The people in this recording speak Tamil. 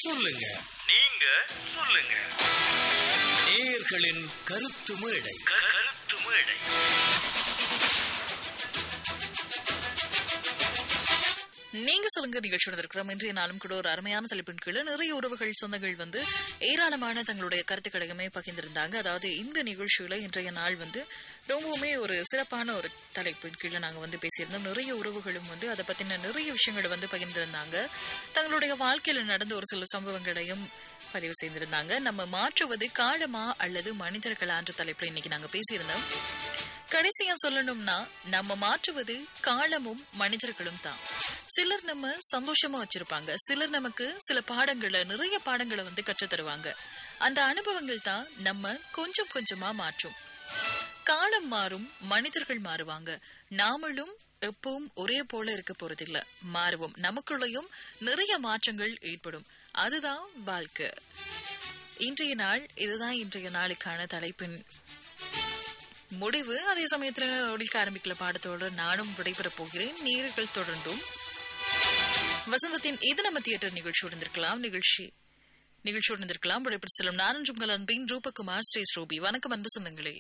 சொல்லுங்க நீங்க சொல்லுங்க நேயர்களின் கருத்து மேடை க- கருத்து மேடை நீங்க சொல்லுங்க நிகழ்ச்சியோட இருக்கிறோம் இன்றைய நாளும் கூட ஒரு அருமையான தலைப்பின் கீழே நிறைய உறவுகள் சொந்தங்கள் வந்து ஏராளமான தங்களுடைய கருத்துக்களையுமே பகிர்ந்திருந்தாங்க அதாவது இந்த நிகழ்ச்சியில இன்றைய நாள் வந்து ரொம்பவுமே ஒரு சிறப்பான ஒரு தலைப்பின் கீழே நாங்க வந்து பேசியிருந்தோம் நிறைய உறவுகளும் வந்து அதை பத்தின நிறைய விஷயங்களை வந்து பகிர்ந்திருந்தாங்க தங்களுடைய வாழ்க்கையில நடந்த ஒரு சில சம்பவங்களையும் பதிவு செய்திருந்தாங்க நம்ம மாற்றுவது காலமா அல்லது மனிதர்களா என்ற தலைப்புல இன்னைக்கு நாங்க பேசியிருந்தோம் கடைசியா சொல்லணும்னா நம்ம மாற்றுவது காலமும் மனிதர்களும் தான் சிலர் நம்ம சந்தோஷமா வச்சிருப்பாங்க சிலர் நமக்கு சில பாடங்களை நிறைய பாடங்களை வந்து கற்றுத் தருவாங்க அந்த அனுபவங்கள் தான் நம்ம கொஞ்சம் கொஞ்சமா மாற்றும் காலம் மாறும் மனிதர்கள் மாறுவாங்க நாமளும் எப்பவும் ஒரே போல இருக்க போறதில்ல மாறுவோம் நமக்குள்ளேயும் நிறைய மாற்றங்கள் ஏற்படும் அதுதான் வாழ்க்கை இன்றைய நாள் இதுதான் இன்றைய நாளுக்கான தலைப்பின் முடிவு அதே சமயத்துல ஒழிக்க ஆரம்பிக்கல பாடத்தோடு நானும் விடைபெற போகிறேன் நேர்கள் தொடர்ந்தும் வசந்தத்தின் இது நம்ம தியேட்டர் நிகழ்ச்சியோடு இருந்திருக்கலாம் நிகழ்ச்சி நிகழ்ச்சியோடு இருந்திருக்கலாம் விடைபெற்று செல்லும் நானன் உங்கள் அன்பின் ரூபகுமார் ஸ்ரீ ஸ்ரூபி வணக்கம் அன்பு சொந்தங்களே